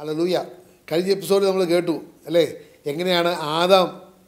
Hallelujah കഴിഞ്ഞ എപ്പിസോഡിൽ നമ്മൾ കേട്ടു അല്ലേ എങ്ങനെയാണ് ആദാം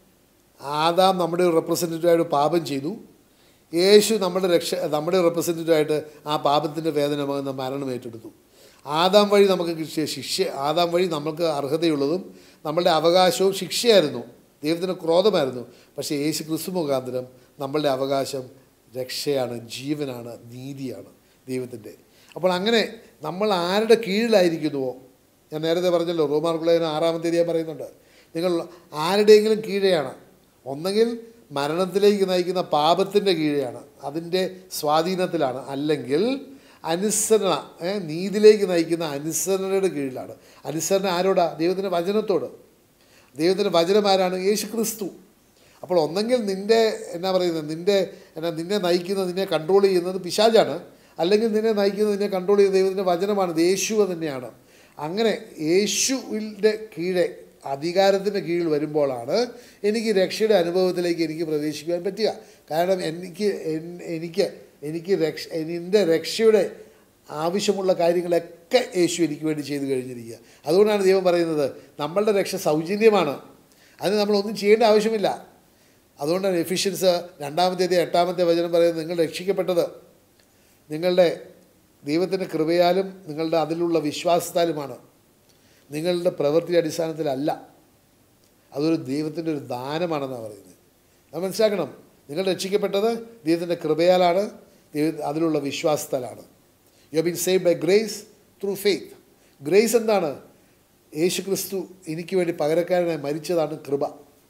ആദാം നമ്മുടെ ഒരു റെപ്രസെൻറ്റേറ്റീവായിട്ട് പാപം ചെയ്തു യേശു നമ്മുടെ രക്ഷ നമ്മുടെ റെപ്രസെൻറ്റേറ്റീവായിട്ട് ആ പാപത്തിൻ്റെ വേദന പകർന്ന മരണം ഏറ്റെടുത്തു ആദാം വഴി നമുക്ക് കിട്ടിയ ശിക്ഷ ആദാം വഴി നമുക്ക് അർഹതയുള്ളതും നമ്മളുടെ അവകാശവും ശിക്ഷയായിരുന്നു ദൈവത്തിൻ്റെ ക്രോധമായിരുന്നു പക്ഷേ യേശു ക്രിസ്തു മുഖാന്തരം നമ്മളുടെ അവകാശം രക്ഷയാണ് ജീവനാണ് നീതിയാണ് ദൈവത്തിൻ്റെ അപ്പോൾ അങ്ങനെ നമ്മൾ ആരുടെ കീഴിലായിരിക്കുന്നുവോ ഞാൻ നേരത്തെ പറഞ്ഞല്ലോ റോമാർക്കുള്ളതിന് ആറാമത്തെ തീയതി പറയുന്നുണ്ട് നിങ്ങൾ ആരുടെയെങ്കിലും കീഴെയാണ് ഒന്നെങ്കിൽ മരണത്തിലേക്ക് നയിക്കുന്ന പാപത്തിൻ്റെ കീഴെയാണ് അതിൻ്റെ സ്വാധീനത്തിലാണ് അല്ലെങ്കിൽ അനുസരണ ഏ, നീതിയിലേക്ക് നയിക്കുന്ന അനുസരണയുടെ കീഴിലാണ് അനുസരണ ആരോടാ ദൈവത്തിൻ്റെ വചനത്തോട് ദൈവത്തിൻ്റെ വചനം ആരാണ് യേശു ക്രിസ്തു അപ്പോൾ ഒന്നെങ്കിൽ നിൻ്റെ എന്നാ പറയുന്നത് നിൻ്റെ എന്നാ നിന്നെ നയിക്കുന്നത് നിന്നെ കൺട്രോൾ ചെയ്യുന്നത് പിശാചാണ് അല്ലെങ്കിൽ നിന്നെ നയിക്കുന്നത് നിന്നെ കൺട്രോൾ ചെയ്യുന്ന ദൈവത്തിൻ്റെ വചനമാണ് ഇത് യേശു തന്നെയാണ് അങ്ങനെ യേശുവിൻ്റെ കീഴെ അധികാരത്തിൻ്റെ കീഴിൽ വരുമ്പോഴാണ് എനിക്ക് രക്ഷയുടെ അനുഭവത്തിലേക്ക് എനിക്ക് പ്രവേശിക്കുവാൻ പറ്റുക കാരണം എനിക്ക് എൻ- എനിക്ക് എനിക്ക് രക്ഷ എൻ്റെ രക്ഷയുടെ ആവശ്യമുള്ള കാര്യങ്ങളൊക്കെ യേശു എനിക്ക് വേണ്ടി ചെയ്തു കഴിഞ്ഞിരിക്കുക അതുകൊണ്ടാണ് ദൈവം പറയുന്നത് നമ്മളുടെ രക്ഷ സൗജന്യമാണ് അതിന് നമ്മളൊന്നും ചെയ്യേണ്ട ആവശ്യമില്ല അതുകൊണ്ടാണ് എഫിഷ്യൻസ് രണ്ടാമത്തെ എട്ടാമത്തെ വചനം പറയുന്നത് നിങ്ങൾ രക്ഷിക്കപ്പെട്ടത് നിങ്ങളുടെ ദൈവത്തിൻ്റെ കൃപയാലും നിങ്ങളുടെ അതിലുള്ള വിശ്വാസത്താലുമാണ് നിങ്ങളുടെ പ്രവൃത്തി അടിസ്ഥാനത്തിലല്ല അതൊരു ദൈവത്തിൻ്റെ ഒരു ദാനമാണെന്നാണ് പറയുന്നത് അത് മനസ്സിലാക്കണം നിങ്ങൾ രക്ഷിക്കപ്പെട്ടത് ദൈവത്തിൻ്റെ കൃപയാലാണ് ദൈവ അതിലുള്ള വിശ്വാസത്താലാണ് you been save by grace through faith grace എന്താണ് യേശു ക്രിസ്തു എനിക്ക് വേണ്ടി പകരക്കാരനായി മരിച്ചതാണ് കൃപ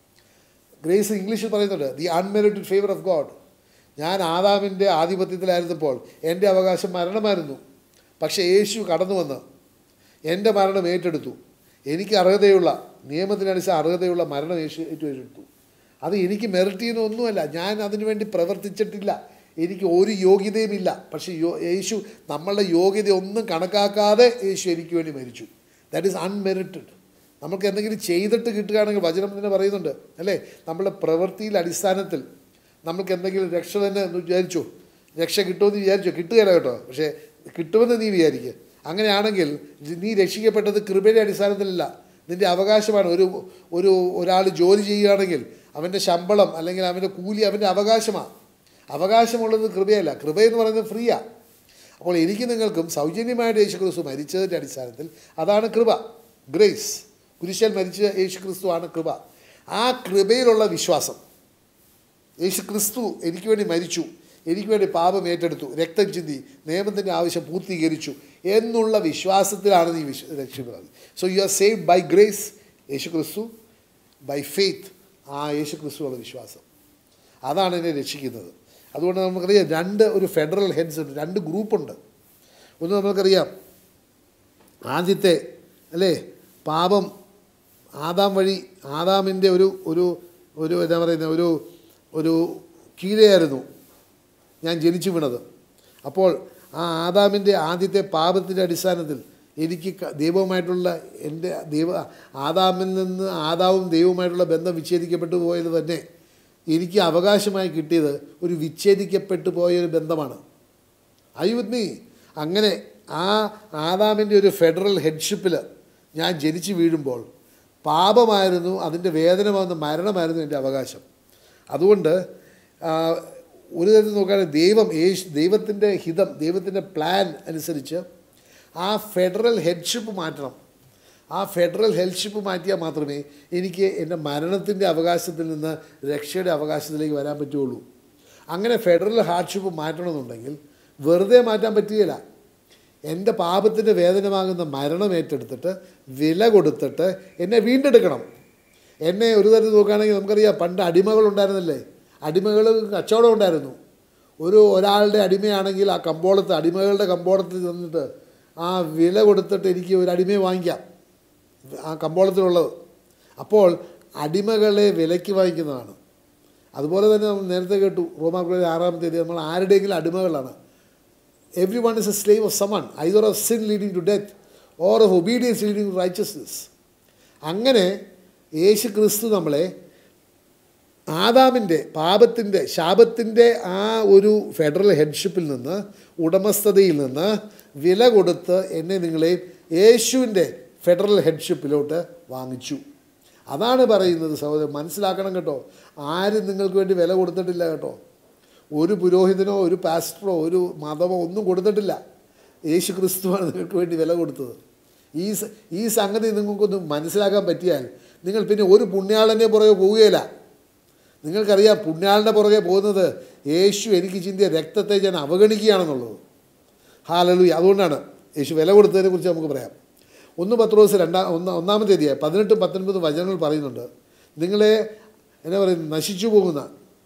ഗ്രേസ് ഇംഗ്ലീഷിൽ പറയുന്നുണ്ട് the unmerited favour of God ഞാൻ ആദാമിൻ്റെ ആധിപത്യത്തിലായിരുന്നപ്പോൾ എൻ്റെ അവകാശം മരണമായിരുന്നു പക്ഷേ യേശു കടന്നു വന്ന് എൻ്റെ മരണം ഏറ്റെടുത്തു എനിക്ക് അർഹതയുള്ള നിയമത്തിനനുസരിച്ച് അർഹതയുള്ള മരണം യേശു ഏറ്റെടുത്തു അത് എനിക്ക് മെറിറ്റ് ചെയ്യുന്ന ഒന്നുമല്ല ഞാൻ അതിനു വേണ്ടി പ്രവർത്തിച്ചിട്ടില്ല എനിക്ക് ഒരു യോഗ്യതയുമില്ല പക്ഷേ യോ യേശു നമ്മളുടെ യോഗ്യത ഒന്നും കണക്കാക്കാതെ യേശു എനിക്ക് വേണ്ടി മരിച്ചു ദാറ്റ് ഈസ് അൺമെറിറ്റഡ് നമുക്ക് എന്തെങ്കിലും ചെയ്തിട്ട് കിട്ടുകയാണെങ്കിൽ വചനം തന്നെ പറയുന്നുണ്ട് അല്ലേ നമ്മളുടെ പ്രവൃത്തിയിൽ അടിസ്ഥാനത്തിൽ നമുക്ക് എന്തെങ്കിലും രക്ഷ തന്നെ എന്ന് വിചാരിച്ചു രക്ഷ കിട്ടുമെന്ന് വിചാരിച്ചോ കിട്ടുകയില്ല കേട്ടോ പക്ഷേ കിട്ടുമെന്ന് നീ വിചാരിക്കുക അങ്ങനെയാണെങ്കിൽ നീ രക്ഷിക്കപ്പെട്ടത് കൃപയുടെ അടിസ്ഥാനത്തിലല്ല നിൻ്റെ അവകാശമാണ് ഒരു ഒരു ഒരാൾ ജോലി ചെയ്യുകയാണെങ്കിൽ അവൻ്റെ ശമ്പളം അല്ലെങ്കിൽ അവൻ്റെ കൂലി അവൻ്റെ അവകാശമാണ് അവകാശമുള്ളത് കൃപയല്ല കൃപയെന്ന് പറയുന്നത് ഫ്രീയാണ് അപ്പോൾ എനിക്ക് നിങ്ങൾക്കും സൗജന്യമായിട്ട് യേശു ക്രിസ്തു മരിച്ചതിൻ്റെ അടിസ്ഥാനത്തിൽ അതാണ് കൃപ ഗ്രേസ് കുരിശാൽ മരിച്ച യേശു ക്രിസ്തു ആണ് കൃപ ആ കൃപയിലുള്ള വിശ്വാസം യേശു ക്രിസ്തു എനിക്ക് വേണ്ടി മരിച്ചു എനിക്ക് വേണ്ടി പാപം ഏറ്റെടുത്തു രക്തം ചിന്തി നിയമത്തിൻ്റെ ആവശ്യം പൂർത്തീകരിച്ചു എന്നുള്ള വിശ്വാസത്തിലാണ് നീ വിശ്വ രക്ഷപ്പെടുന്നത് so you are saved by grace Yeshu Kristu by faith ആ യേശു ക്രിസ്തുവുള്ള വിശ്വാസം അതാണ് എന്നെ രക്ഷിക്കുന്നത് അതുകൊണ്ട് നമുക്കറിയാം രണ്ട് ഒരു ഫെഡറൽ ഹെഡ്സ് ഉണ്ട് രണ്ട് ഗ്രൂപ്പുണ്ട് ഒന്ന് നമുക്കറിയാം ആദ്യത്തെ അല്ലേ പാപം ആദാം വഴി ആദാമിൻ്റെ ഒരു ഒരു ഒരു എന്താ പറയുന്നത് ഒരു ഒരു കീഴയായിരുന്നു ഞാൻ ജനിച്ചു വീണത് അപ്പോൾ ആ ആദാമിൻ്റെ ആദ്യത്തെ പാപത്തിൻ്റെ അടിസ്ഥാനത്തിൽ എനിക്ക് ക- ദൈവവുമായിട്ടുള്ള എൻ്റെ ദൈവ ആദാമിൽ നിന്ന് ആദാവും ദൈവവുമായിട്ടുള്ള ബന്ധം വിച്ഛേദിക്കപ്പെട്ടു പോയത് തന്നെ എനിക്ക് അവകാശമായി കിട്ടിയത് ഒരു വിച്ഛേദിക്കപ്പെട്ടു പോയൊരു ബന്ധമാണ് ഐ വിത്ത് മീ അങ്ങനെ ആ ആദാമിൻ്റെ ഒരു ഫെഡറൽ ഹെഡ്ഷിപ്പിൽ ഞാൻ ജനിച്ചു വീഴുമ്പോൾ പാപമായിരുന്നു അതിൻ്റെ വേദന വന്ന മരണമായിരുന്നു എൻ്റെ അവകാശം അതുകൊണ്ട് ആ, ഒരു തരത്തിൽ നോക്കുകയാണെങ്കിൽ ദൈവം യേശു ദൈവത്തിൻ്റെ ഹിതം ദൈവത്തിൻ്റെ പ്ലാൻ അനുസരിച്ച് ആ ഫെഡറൽ ഹെഡ്ഷിപ്പ് മാറ്റണം ആ ഫെഡറൽ ഹെഡ്ഷിപ്പ് മാറ്റിയാൽ മാത്രമേ എനിക്ക് എൻ്റെ മരണത്തിൻ്റെ അവകാശത്തിൽ നിന്ന് രക്ഷയുടെ അവകാശത്തിലേക്ക് വരാൻ പറ്റുള്ളൂ അങ്ങനെ ഫെഡറൽ ഹാർഡ്ഷിപ്പ് മാറ്റണമെന്നുണ്ടെങ്കിൽ വെറുതെ മാറ്റാൻ പറ്റുകയില്ല എൻ്റെ പാപത്തിൻ്റെ വേദനമാകുന്ന മരണം ഏറ്റെടുത്തിട്ട് വില കൊടുത്തിട്ട് എന്നെ വീണ്ടെടുക്കണം എന്നെ ഒരു തരത്തിൽ നോക്കുകയാണെങ്കിൽ നമുക്കറിയാം പണ്ട് അടിമകളുണ്ടായിരുന്നില്ലേ അടിമകൾ കച്ചവടം ഉണ്ടായിരുന്നു ഒരു ഒരാളുടെ അടിമയാണെങ്കിൽ ആ കമ്പോളത്ത് അടിമകളുടെ കമ്പോളത്തിൽ നിന്നിട്ട് ആ വില കൊടുത്തിട്ട് എനിക്ക് ഒരു അടിമയെ വാങ്ങിക്കാം ആ കമ്പോളത്തിലുള്ളത് അപ്പോൾ അടിമകളെ വിലയ്ക്ക് വാങ്ങിക്കുന്നതാണ് അതുപോലെ തന്നെ നമ്മൾ നേരത്തെ കേട്ടു റോമാക്കുള്ള ആറാമത്തെ തീയതി നമ്മൾ ആരുടെയെങ്കിലും അടിമകളാണ് everyone is a slave of someone either of sin leading to death or of obedience leading to righteousness അങ്ങനെ യേശു ക്രിസ്തു നമ്മളെ ആദാമിൻ്റെ പാപത്തിൻ്റെ ശാപത്തിൻ്റെ ആ ഒരു ഫെഡറൽ ഹെഡ്ഷിപ്പിൽ നിന്ന് ഉടമസ്ഥതയിൽ നിന്ന് വില കൊടുത്ത് എന്നെ നിങ്ങളെയും യേശുവിൻ്റെ ഫെഡറൽ ഹെഡ്ഷിപ്പിലോട്ട് വാങ്ങിച്ചു അതാണ് പറയുന്നത് സഹോദരൻ മനസ്സിലാക്കണം കേട്ടോ ആരും നിങ്ങൾക്ക് വേണ്ടി വില കൊടുത്തിട്ടില്ല കേട്ടോ ഒരു പുരോഹിതനോ ഒരു പാസ്റ്ററോ ഒരു മതമോ ഒന്നും കൊടുത്തിട്ടില്ല യേശു ക്രിസ്തുവാണ് നിങ്ങൾക്ക് വേണ്ടി വില കൊടുത്തത് ഈ സ- ഈ സംഗതി നിങ്ങൾക്കൊന്ന് മനസ്സിലാക്കാൻ പറ്റിയാൽ നിങ്ങൾ പിന്നെ ഒരു പുണ്യാളൻ്റെ പുറകെ പോവുകയില്ല നിങ്ങൾക്കറിയാം പുണ്യാളൻ്റെ പുറകെ പോകുന്നത് യേശു എനിക്ക് ചിന്തിയ രക്തത്തെ ഞാൻ അവഗണിക്കുകയാണെന്നുള്ളത് ഹാലലു അതുകൊണ്ടാണ് യേശു വില കൊടുത്തതിനെ കുറിച്ച് നമുക്ക് പറയാം ഒന്ന് പത്ത് ദിവസം രണ്ടാം ഒന്ന ഒന്നാമത്തെ തീയതി പതിനെട്ടും പത്തൊൻപതും വചനങ്ങൾ പറയുന്നുണ്ട് നിങ്ങളെ എന്നാ പറയുന്നത് നശിച്ചു പോകുന്ന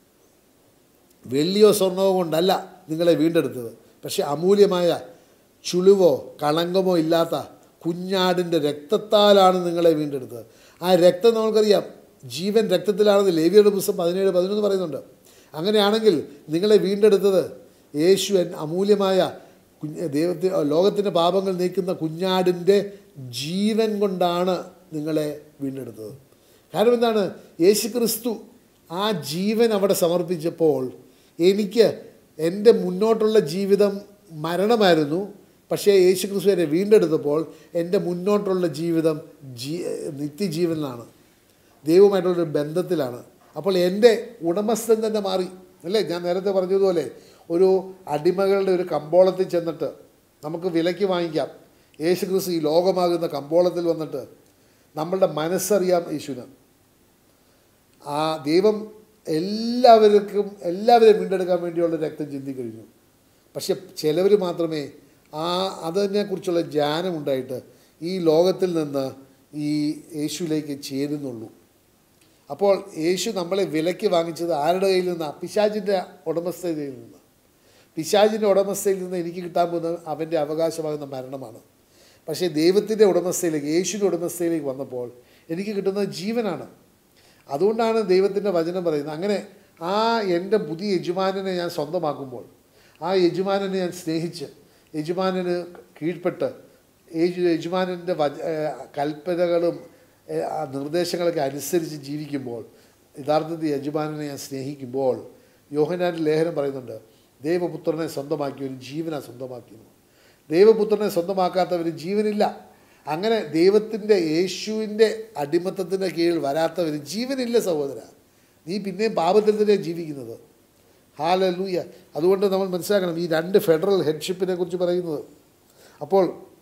വെള്ളിയോ സ്വർണമോ കൊണ്ടല്ല നിങ്ങളെ വീണ്ടെടുത്തത് പക്ഷേ അമൂല്യമായ ചുളിവോ കളങ്കമോ ഇല്ലാത്ത കുഞ്ഞാടിൻ്റെ രക്തത്താലാണ് നിങ്ങളെ വീണ്ടെടുത്തത് ആ രക്തം നമുക്കറിയാം ജീവൻ രക്തത്തിലാണെന്ന് ലേവിയുടെ പുസ്തകം പതിനേഴ് പതിനൊന്ന് പറയുന്നുണ്ട് അങ്ങനെയാണെങ്കിൽ നിങ്ങളെ വീണ്ടെടുത്തത് യേശു എൻ അമൂല്യമായ കുഞ്ഞ് ദൈവത്തി ലോകത്തിൻ്റെ പാപങ്ങൾ നീക്കുന്ന കുഞ്ഞാടിൻ്റെ ജീവൻ കൊണ്ടാണ് നിങ്ങളെ വീണ്ടെടുത്തത് കാരണം എന്താണ് യേശു ക്രിസ്തു ആ ജീവൻ അവിടെ സമർപ്പിച്ചപ്പോൾ എനിക്ക് എൻ്റെ മുന്നോട്ടുള്ള ജീവിതം മരണമായിരുന്നു പക്ഷേ യേശു ക്രിസ്തു എന്നെ വീണ്ടെടുത്തപ്പോൾ എൻ്റെ മുന്നോട്ടുള്ള ജീവിതം ജീ നിത്യജീവനിലാണ് ദൈവമായിട്ടുള്ളൊരു ബന്ധത്തിലാണ് അപ്പോൾ എൻ്റെ ഉടമസ്ഥൻ തന്നെ മാറി അല്ലേ ഞാൻ നേരത്തെ പറഞ്ഞതുപോലെ ഒരു അടിമകളുടെ ഒരു കമ്പോളത്തിൽ ചെന്നിട്ട് നമുക്ക് വിലയ്ക്ക് വാങ്ങിക്കാം യേശു ക്രിസ്തു ഈ ലോകമാകുന്ന കമ്പോളത്തിൽ വന്നിട്ട് നമ്മളുടെ മനസ്സറിയാം യേശുവിന് ആ ദൈവം എല്ലാവർക്കും എല്ലാവരെയും വീണ്ടെടുക്കാൻ വേണ്ടിയുള്ള രക്തം ചിന്തി കഴിഞ്ഞു പക്ഷെ ചിലവർ മാത്രമേ ആ അതിനെക്കുറിച്ചുള്ള ജ്ഞാനം ഉണ്ടായിട്ട് ഈ ലോകത്തിൽ നിന്ന് ഈ യേശുവിലേക്ക് ചേരുന്നുള്ളൂ അപ്പോൾ യേശു നമ്മളെ വിലയ്ക്ക് വാങ്ങിച്ചത് ആരുടെ കയ്യിൽ നിന്ന് പിശാചിൻ്റെ ഉടമസ്ഥതയിൽ നിന്ന് പിശാചിൻ്റെ ഉടമസ്ഥയിൽ നിന്ന് എനിക്ക് കിട്ടാൻ പോകുന്നത് അവൻ്റെ അവകാശമാകുന്ന മരണമാണ് പക്ഷേ ദൈവത്തിൻ്റെ ഉടമസ്ഥയിലേക്ക് യേശുവിൻ്റെ ഉടമസ്ഥയിലേക്ക് വന്നപ്പോൾ എനിക്ക് കിട്ടുന്നത് ജീവനാണ് അതുകൊണ്ടാണ് ദൈവത്തിൻ്റെ വചനം പറയുന്നത് അങ്ങനെ ആ എൻ്റെ പുതിയ യജമാനനെ ഞാൻ സ്വന്തമാക്കുമ്പോൾ ആ യജമാനനെ ഞാൻ സ്നേഹിച്ച് യജമാനന് കീഴ്പ്പെട്ട് യേശു യജമാനൻ്റെ വച ഏഹ് കൽപ്പനകളും ഏഹ് ആ നിർദ്ദേശങ്ങളൊക്കെ അനുസരിച്ച് ജീവിക്കുമ്പോൾ യഥാർത്ഥത്തിൽ യജമാനനെ ഞാൻ സ്നേഹിക്കുമ്പോൾ യോഹനാൻ്റെ ലേഖനം പറയുന്നുണ്ട് ദൈവപുത്രനെ സ്വന്തമാക്കി ഒരു ജീവനെ സ്വന്തമാക്കിയിരുന്നു ദൈവപുത്രനെ സ്വന്തമാക്കാത്തവന് ജീവനില്ല അങ്ങനെ ദൈവത്തിൻ്റെ യേശുവിൻ്റെ അടിമത്തത്തിൻ്റെ കീഴിൽ വരാത്തവന് ജീവനില്ല സഹോദര നീ പിന്നെയും പാപത്തിൽ തന്നെ ജീവിക്കുന്നത് ഹാലലൂയ അതുകൊണ്ട് നമ്മൾ മനസ്സിലാക്കണം ഈ രണ്ട് ഫെഡറൽ ഹെഡ്ഷിപ്പിനെ കുറിച്ച് പറയുന്നത് അപ്പോൾ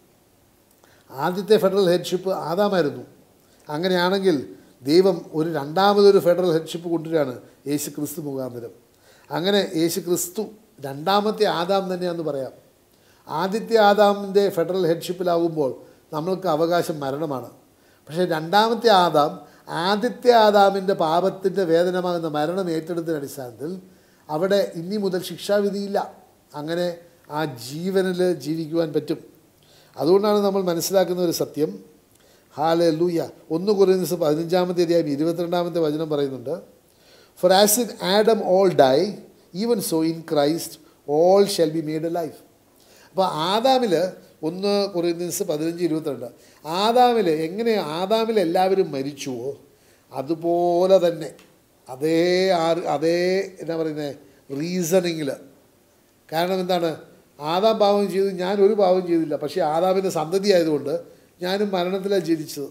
ആദ്യത്തെ ഫെഡറൽ ഹെഡ്ഷിപ്പ് ആദാമായിരുന്നു അങ്ങനെയാണെങ്കിൽ ദൈവം ഒരു രണ്ടാമതൊരു ഫെഡറൽ ഹെഡ്ഷിപ്പ് കൊണ്ടുവരികയാണ് യേശു ക്രിസ്തു മുഖാന്തരം അങ്ങനെ യേശു ക്രിസ്തു രണ്ടാമത്തെ ആദാം തന്നെയാണെന്ന് പറയാം ആദ്യത്തെ ആദാമിൻ്റെ ഫെഡറൽ ഹെഡ്ഷിപ്പിലാകുമ്പോൾ നമ്മൾക്ക് അവകാശം മരണമാണ് പക്ഷേ രണ്ടാമത്തെ ആദാം ആദ്യത്തെ ആദാമിൻ്റെ പാപത്തിൻ്റെ വേദനമാകുന്ന മരണം ഏറ്റെടുത്തതിൻ്റെ അടിസ്ഥാനത്തിൽ അവിടെ ഇനി മുതൽ ശിക്ഷാവിധിയില്ല അങ്ങനെ ആ ജീവനിൽ ജീവിക്കുവാൻ പറ്റും അതുകൊണ്ടാണ് നമ്മൾ മനസ്സിലാക്കുന്ന ഒരു സത്യം ഹാലെ ലൂയ ഒന്ന് കുറയുന്ന പതിനഞ്ചാമത്തെ അധ്യായം ഇരുപത്തിരണ്ടാമത്തെ വചനം പറയുന്നുണ്ട് for as in Adam all die even so in Christ all shall be made a life അപ്പോൾ ആദാമിൽ ഒന്ന് കൊറിയൻസ് പതിനഞ്ച് ഇരുപത്തിരണ്ട് ആദാമിൽ എങ്ങനെ ആദാമിൽ എല്ലാവരും മരിച്ചുവോ അതുപോലെ തന്നെ അതേ ആറ് അതേ എന്നാ പറയുന്നത് റീസണിങ്ങിൽ കാരണം എന്താണ് ആദാം പാവം ചെയ്തു ഞാൻ ഒരു പാവം ചെയ്തില്ല പക്ഷേ ആദാമിൻ്റെ സന്തതി ആയതുകൊണ്ട് ഞാനും മരണത്തിലാണ് ജനിച്ചത്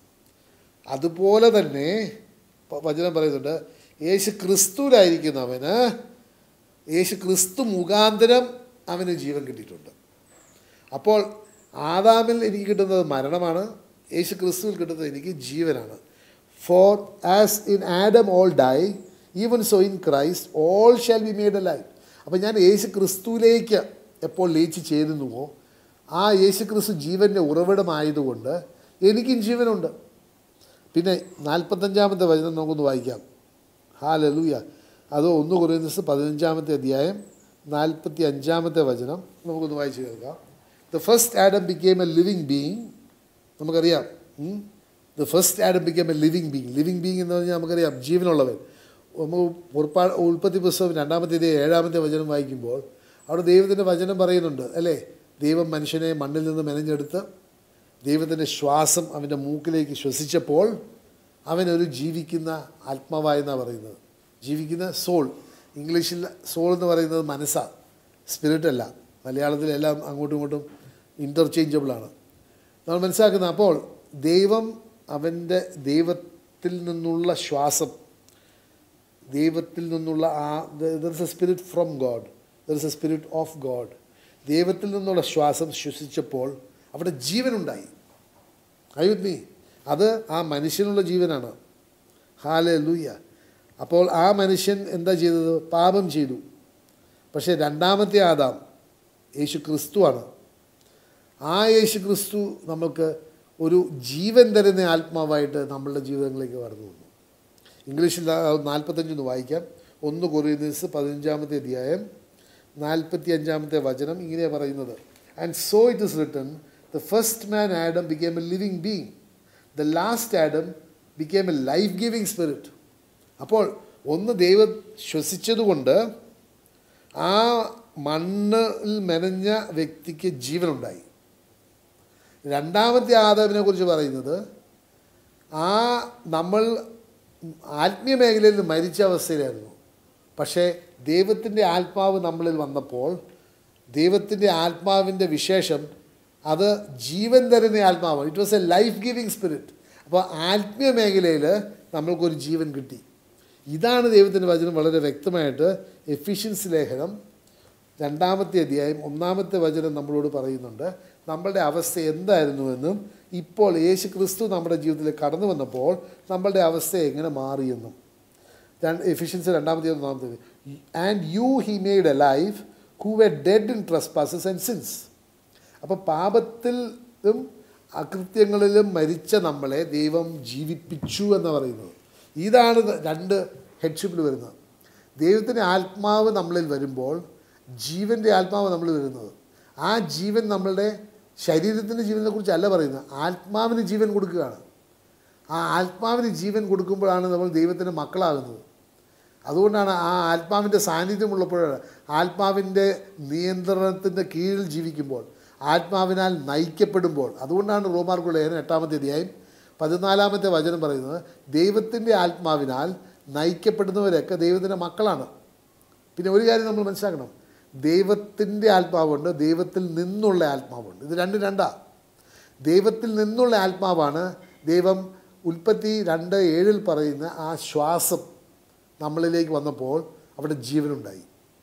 അതുപോലെ തന്നെ പ- വചനം പറയുന്നുണ്ട് യേശു ക്രിസ്തുവിലായിരിക്കുന്നവന് യേശു ക്രിസ്തു മുഖാന്തരം അവന് ജീവൻ കിട്ടിയിട്ടുണ്ട് അപ്പോൾ ആദാമിൽ എനിക്ക് കിട്ടുന്നത് മരണമാണ് യേശു ക്രിസ്തുവിൽ കിട്ടുന്നത് എനിക്ക് ജീവനാണ് for as in Adam all die even so in Christ all shall be made a life അപ്പോൾ ഞാൻ യേശു ക്രിസ്തുവിലേക്ക് എപ്പോൾ ലയിച്ച് ചേരുന്നുവോ ആ യേശു ക്രിസ്തു ജീവൻ്റെ ഉറവിടമായതുകൊണ്ട് എനിക്കും ജീവനുണ്ട് പിന്നെ നാൽപ്പത്തഞ്ചാമത്തെ വചനം നമുക്കൊന്ന് വായിക്കാം ഹാലലൂയ അത് ഒന്ന് കുറയുന്ന പതിനഞ്ചാമത്തെ അധ്യായം നാൽപ്പത്തി അഞ്ചാമത്തെ വചനം നമുക്കൊന്ന് വായിച്ച് കേൾക്കാം the first Adam became a living being നമുക്കറിയാം the first Adam became a living being living being എന്ന് പറഞ്ഞാൽ നമുക്കറിയാം ജീവനുള്ളവൻ നമുക്ക് പുറപ്പാ ഉൽപ്പത്തി പുസ്തകം രണ്ടാമത്തെ അധ്യായം ഏഴാമത്തെ വചനം വായിക്കുമ്പോൾ അവിടെ ദൈവത്തിൻ്റെ വചനം പറയുന്നുണ്ട് അല്ലേ ദൈവം മനുഷ്യനെ മണ്ണിൽ നിന്ന് മെനഞ്ഞെടുത്ത് ദൈവത്തിൻ്റെ ശ്വാസം അവൻ്റെ മൂക്കിലേക്ക് ശ്വസിച്ചപ്പോൾ അവനൊരു ജീവിക്കുന്ന ആത്മാവായെന്നാണ് പറയുന്നത് ജീവിക്കുന്ന സോൾ ഇംഗ്ലീഷിൽ സോൾ എന്ന് പറയുന്നത് മനസ്സാണ് സ്പിരിറ്റ് അല്ല മലയാളത്തിലെല്ലാം അങ്ങോട്ടും ഇങ്ങോട്ടും ഇൻ്റർചേഞ്ചബിളാണ് നമ്മൾ മനസ്സിലാക്കുന്നത് അപ്പോൾ ദൈവം അവൻ്റെ ദൈവത്തിൽ നിന്നുള്ള ശ്വാസം ദൈവത്തിൽ നിന്നുള്ള ആ there is a spirit from God there is a spirit of God ദൈവത്തിൽ നിന്നുള്ള ശ്വാസം ശ്വസിച്ചപ്പോൾ അവിടെ ജീവനുണ്ടായി അയ്യുത് മീ അത് ആ മനുഷ്യനുള്ള ജീവനാണ് ഹാലെ ലൂയ അപ്പോൾ ആ മനുഷ്യൻ എന്താ ചെയ്തത് പാപം ചെയ്തു പക്ഷേ രണ്ടാമത്തെ ആദാം യേശു ക്രിസ്തുവാണ് ആ യേശു ക്രിസ്തു നമുക്ക് ഒരു ജീവൻ തരുന്ന ആത്മാവായിട്ട് നമ്മളുടെ ജീവിതങ്ങളിലേക്ക് കടന്നു വന്നു ഇംഗ്ലീഷിൽ നാൽപ്പത്തഞ്ചൊന്ന് വായിക്കാം ഒന്ന് കൊറിയൻസ് പതിനഞ്ചാമത്തെ അധ്യായം നാൽപ്പത്തി അഞ്ചാമത്തെ വചനം ഇങ്ങനെയാണ് പറയുന്നത് and so it is written the first man Adam became a living being the last Adam became a life giving spirit അപ്പോൾ ഒന്ന് ദൈവം ശ്വസിച്ചതുകൊണ്ട് ആ മണ്ണിൽ മെനഞ്ഞ വ്യക്തിക്ക് ജീവനുണ്ടായി രണ്ടാമത്തെ ആദാമിനെ കുറിച്ച് പറയുന്നത് ആ നമ്മൾ ആത്മീയ മേഖലയിൽ മരിച്ച അവസ്ഥയിലായിരുന്നു പക്ഷേ ദൈവത്തിൻ്റെ ആത്മാവ് നമ്മളിൽ വന്നപ്പോൾ ദൈവത്തിൻ്റെ ആത്മാവിൻ്റെ വിശേഷം അത് ജീവൻ തരുന്ന ആത്മാവാണ് it was a life giving spirit അപ്പോൾ ആത്മീയ മേഖലയിൽ നമ്മൾക്കൊരു ജീവൻ കിട്ടി ഇതാണ് ദൈവത്തിൻ്റെ വചനം വളരെ വ്യക്തമായിട്ട് എഫിഷ്യൻസി ലേഖനം രണ്ടാമത്തെ അധ്യായം ഒന്നാമത്തെ വചനം നമ്മളോട് പറയുന്നുണ്ട് നമ്മളുടെ അവസ്ഥ എന്തായിരുന്നുവെന്നും ഇപ്പോൾ യേശു ക്രിസ്തു നമ്മുടെ ജീവിതത്തിൽ കടന്നു വന്നപ്പോൾ നമ്മളുടെ അവസ്ഥ എങ്ങനെ മാറിയെന്നും എഫിഷ്യൻസി രണ്ടാമത്തെ ഒന്നാമത്തെ and you he made a life who were dead in trespasses and sins അപ്പോൾ പാപത്തിലും അകൃത്യങ്ങളിലും മരിച്ച നമ്മളെ ദൈവം ജീവിപ്പിച്ചു എന്ന് പറയുന്നത് ഇതാണ് രണ്ട് ഹെഡ്ഷിപ്പിൽ വരുന്നത് ദൈവത്തിൻ്റെ ആത്മാവ് നമ്മളിൽ വരുമ്പോൾ ജീവൻ്റെ ആത്മാവ് നമ്മൾ വരുന്നത് ആ ജീവൻ നമ്മളുടെ ശരീരത്തിൻ്റെ ജീവനെ കുറിച്ചല്ല പറയുന്നത് ആത്മാവിന് ജീവൻ കൊടുക്കുകയാണ് ആ ആത്മാവിന് ജീവൻ കൊടുക്കുമ്പോഴാണ് നമ്മൾ ദൈവത്തിൻ്റെ മക്കളാകുന്നത് അതുകൊണ്ടാണ് ആ ആത്മാവിൻ്റെ സാന്നിധ്യമുള്ളപ്പോഴാണ് ആത്മാവിൻ്റെ നിയന്ത്രണത്തിൻ്റെ കീഴിൽ ജീവിക്കുമ്പോൾ ആത്മാവിനാൽ നയിക്കപ്പെടുമ്പോൾ അതുകൊണ്ടാണ് റോമാർക്കുള്ള ലേഖനം എട്ടാമത്തെ അധ്യായം പതിനാലാമത്തെ വചനം പറയുന്നത് ദൈവത്തിൻ്റെ ആത്മാവിനാൽ നയിക്കപ്പെടുന്നവരൊക്കെ ദൈവത്തിൻ്റെ മക്കളാണ് പിന്നെ ഒരു കാര്യം നമ്മൾ മനസ്സിലാക്കണം ദൈവത്തിൻ്റെ ആത്മാവുണ്ട് ദൈവത്തിൽ നിന്നുള്ള ആത്മാവുണ്ട് ഇത് രണ്ടും രണ്ടാ ദൈവത്തിൽ നിന്നുള്ള ആത്മാവാണ് ദൈവം ഉൽപ്പത്തി രണ്ട് ഏഴിൽ പറയുന്ന ആ ശ്വാസം നമ്മളിലേക്ക് വന്നപ്പോൾ അവിടെ ജീവനുണ്ടായി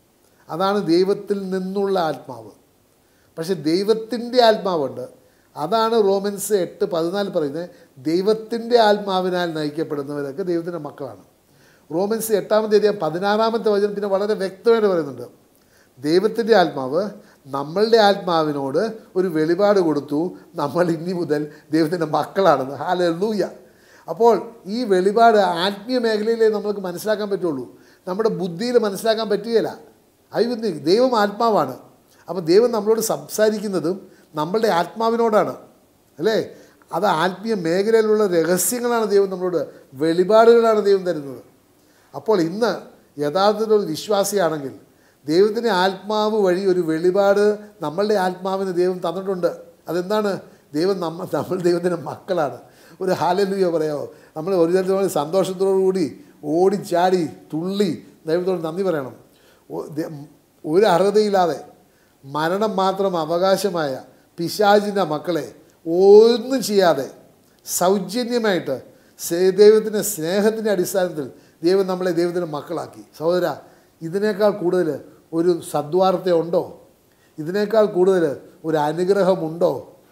അതാണ് ദൈവത്തിൽ നിന്നുള്ള ആത്മാവ് പക്ഷെ ദൈവത്തിൻ്റെ ആത്മാവുണ്ട് അതാണ് റോമൻസ് എട്ട് പതിനാല് പറയുന്നത് ദൈവത്തിൻ്റെ ആത്മാവിനാൽ നയിക്കപ്പെടുന്നവരൊക്കെ ദൈവത്തിൻ്റെ മക്കളാണ് റോമൻസ് എട്ടാമത്തെ അധികം പതിനാറാമത്തെ വചനം പിന്നെ വളരെ വ്യക്തമായിട്ട് പറയുന്നുണ്ട് ദൈവത്തിൻ്റെ ആത്മാവ് നമ്മളുടെ ആത്മാവിനോട് ഒരു വെളിപാട് കൊടുത്തു നമ്മൾ ഇനി മുതൽ ദൈവത്തിൻ്റെ മക്കളാണെന്ന് ഹാലൂയ അപ്പോൾ ഈ വെളിപാട് ആത്മീയ മേഖലയിലേ നമ്മൾക്ക് മനസ്സിലാക്കാൻ പറ്റുള്ളൂ നമ്മുടെ ബുദ്ധിയിൽ മനസ്സിലാക്കാൻ പറ്റുകയില്ല അയ്യോ ദൈവം ആത്മാവാണ് അപ്പോൾ ദൈവം നമ്മളോട് സംസാരിക്കുന്നതും നമ്മളുടെ ആത്മാവിനോടാണ് അല്ലേ അത് ആത്മീയ മേഖലയിലുള്ള രഹസ്യങ്ങളാണ് ദൈവം നമ്മളോട് വെളിപാടുകളാണ് ദൈവം തരുന്നത് അപ്പോൾ ഇന്ന് യഥാർത്ഥത്തിലൊരു വിശ്വാസിയാണെങ്കിൽ ദൈവത്തിൻ്റെ ആത്മാവ് വഴി ഒരു വെളിപാട് നമ്മളുടെ ആത്മാവിന് ദൈവം തന്നിട്ടുണ്ട് അതെന്താണ് ദൈവം നമ്മ നമ്മൾ ദൈവത്തിൻ്റെ മക്കളാണ് ഒരു ഹാലലുയോ പറയാമോ നമ്മൾ ഒരു തരത്തിലുള്ള സന്തോഷത്തോടു കൂടി ഓടിച്ചാടി തുള്ളി ദൈവത്തോട് നന്ദി പറയണം ഒ- ദ- ഒരു അർഹതയില്ലാതെ മരണം മാത്രം അവകാശമായ പിശാചിൻ്റെ മക്കളെ ഒന്നും ചെയ്യാതെ സൗജന്യമായിട്ട് സേ- ദൈവത്തിൻ്റെ സ്നേഹത്തിൻ്റെ അടിസ്ഥാനത്തിൽ ദൈവം നമ്മളെ ദൈവത്തിൻ്റെ മക്കളാക്കി സഹോദര ഇതിനേക്കാൾ കൂടുതൽ ഒരു സദ്വാർത്തയുണ്ടോ ഇതിനേക്കാൾ കൂടുതൽ ഒരു അനുഗ്രഹമുണ്ടോ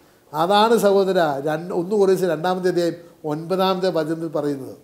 അതാണ് സഹോദര രണ്ട് ഒന്ന് കുറേശ്ശെ രണ്ടാമത്തെ അധ്യായം ഒൻപതാമത്തെ വചനത്തിൽ പറയുന്നത്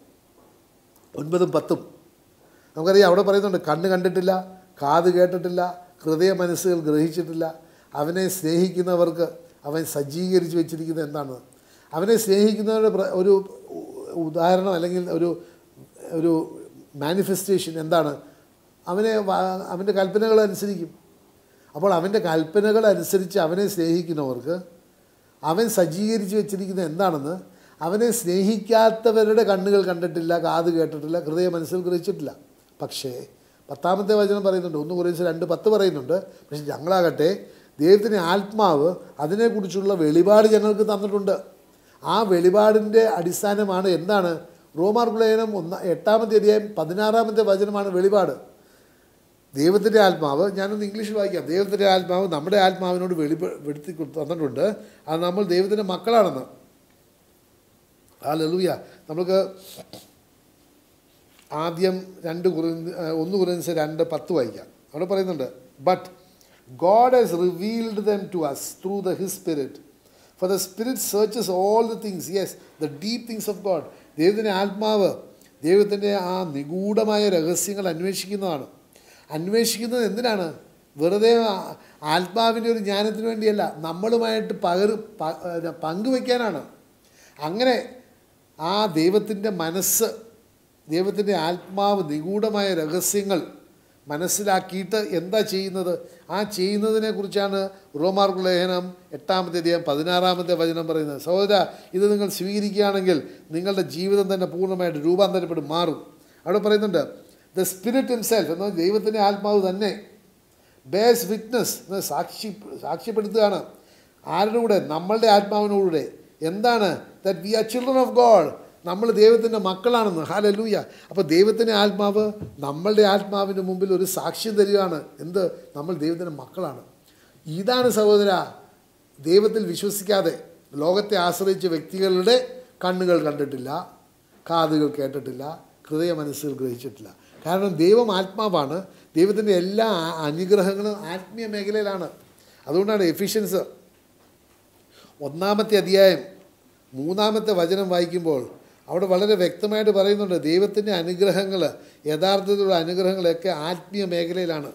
ഒൻപതും പത്തും നമുക്കറിയാം അവിടെ പറയുന്നുണ്ട് കണ്ണ് കണ്ടിട്ടില്ല കാത് കേട്ടിട്ടില്ല ഹൃദയ മനസ്സുകൾ ഗ്രഹിച്ചിട്ടില്ല അവനെ സ്നേഹിക്കുന്നവർക്ക് അവൻ സജ്ജീകരിച്ച് വെച്ചിരിക്കുന്നത് എന്താണ് അവനെ സ്നേഹിക്കുന്നവരുടെ പ്ര- ഒരു ഉദാഹരണം അല്ലെങ്കിൽ ഒരു ഒരു മാനിഫെസ്റ്റേഷൻ എന്താണ് അവനെ വ- അവൻ്റെ കൽപ്പനകൾ അനുസരിക്കും അപ്പോൾ അവൻ്റെ കൽപ്പനകൾ അനുസരിച്ച് അവനെ സ്നേഹിക്കുന്നവർക്ക് അവൻ സജ്ജീകരിച്ച് വെച്ചിരിക്കുന്നത് എന്താണെന്ന് അവനെ സ്നേഹിക്കാത്തവരുടെ കണ്ണുകൾ കണ്ടിട്ടില്ല കാത് കേട്ടിട്ടില്ല ഹൃദയ മനസ്സിൽ ഗ്രഹിച്ചിട്ടില്ല പക്ഷേ പത്താമത്തെ വചനം പറയുന്നുണ്ട് ഒന്ന് കുറേശ്ശെ രണ്ട് പത്ത് പറയുന്നുണ്ട് പക്ഷെ ഞങ്ങളാകട്ടെ ദൈവത്തിൻ്റെ ആത്മാവ് അതിനെക്കുറിച്ചുള്ള വെളിപാട് ഞങ്ങൾക്ക് തന്നിട്ടുണ്ട് ആ വെളിപാടിൻ്റെ അടിസ്ഥാനമാണ് എന്താണ് റോമാർ ലേഖനം ഒന്ന എട്ടാമത്തെ അധ്യായം പതിനാറാമത്തെ വചനമാണ് വെളിപാട് ദൈവത്തിൻ്റെ ആത്മാവ് ഞാനൊന്ന് ഇംഗ്ലീഷിൽ വായിക്കാം ദൈവത്തിൻ്റെ ആത്മാവ് നമ്മുടെ ആത്മാവിനോട് വെളിപ്പ വെളുത്തി തന്നിട്ടുണ്ട് അത് നമ്മൾ ദൈവത്തിൻ്റെ മക്കളാണെന്ന് ആ ലലൂയ നമുക്ക് ആദ്യം രണ്ട് കുറ ഒന്ന് കുറച്ച് രണ്ട് പത്ത് വായിക്കാം അവിടെ പറയുന്നുണ്ട് but God has revealed them to us through the his spirit for the spirit searches all the things yes the deep things of God ദൈവത്തിൻ്റെ ആത്മാവ് ദൈവത്തിൻ്റെ ആ നിഗൂഢമായ രഹസ്യങ്ങൾ അന്വേഷിക്കുന്നതാണ് അന്വേഷിക്കുന്നത് എന്തിനാണ് വെറുതെ ആ- ആത്മാവിൻ്റെ ഒരു ജ്ഞാനത്തിന് വേണ്ടിയല്ല നമ്മളുമായിട്ട് പകർ പ- ഏ, പങ്കുവെക്കാനാണ് അങ്ങനെ ആ ദൈവത്തിൻ്റെ മനസ്സ് ദൈവത്തിൻ്റെ ആത്മാവ് നിഗൂഢമായ രഹസ്യങ്ങൾ മനസ്സിലാക്കിയിട്ട് എന്താ ചെയ്യുന്നത് ആ ചെയ്യുന്നതിനെ കുറിച്ചാണ് റോമാർക്ക് ലേഖനം എട്ടാമത്തെ അധ്യായം പതിനാറാമത്തെ വചനം പറയുന്നത് സഹോദര ഇത് നിങ്ങൾ സ്വീകരിക്കുകയാണെങ്കിൽ നിങ്ങളുടെ ജീവിതം തന്നെ പൂർണ്ണമായിട്ട് രൂപാന്തരപ്പെടും മാറും അവിടെ പറയുന്നുണ്ട് ദ സ്പിരിറ്റ് ഹിംസെൽഫ് എന്ന ദൈവത്തിൻ്റെ ആത്മാവ് തന്നെ ബേസ് വിറ്റ്നസ് എന്ന് സാക്ഷി സാക്ഷ്യപ്പെടുത്തുകയാണ് ആരുടെ കൂടെ നമ്മളുടെ ആത്മാവിനോടെ എന്താണ് that we are children of God നമ്മൾ ദൈവത്തിൻ്റെ മക്കളാണെന്ന് ഹാലലൂയ അപ്പോൾ ദൈവത്തിൻ്റെ ആത്മാവ് നമ്മളുടെ ആത്മാവിന് മുമ്പിൽ ഒരു സാക്ഷ്യം തരികയാണ് എന്ത് നമ്മൾ ദൈവത്തിൻ്റെ മക്കളാണ് ഇതാണ് സഹോദര ദൈവത്തിൽ വിശ്വസിക്കാതെ ലോകത്തെ ആശ്രയിച്ച വ്യക്തികളുടെ കണ്ണുകൾ കണ്ടിട്ടില്ല കാതുകൾ കേട്ടിട്ടില്ല ഹൃദയ മനസ്സുകൾ ഗ്രഹിച്ചിട്ടില്ല കാരണം ദൈവം ആത്മാവാണ് ദൈവത്തിൻ്റെ എല്ലാ ആ- അനുഗ്രഹങ്ങളും ആത്മീയ മേഖലയിലാണ് അതുകൊണ്ടാണ് എഫിഷ്യൻസ് ഒന്നാമത്തെ അധ്യായം മൂന്നാമത്തെ വചനം വായിക്കുമ്പോൾ അവിടെ വളരെ വ്യക്തമായിട്ട് പറയുന്നുണ്ട് ദൈവത്തിൻ്റെ അനുഗ്രഹങ്ങൾ യഥാർത്ഥത്തിലുള്ള അനുഗ്രഹങ്ങളൊക്കെ ആത്മീയ മേഖലയിലാണ്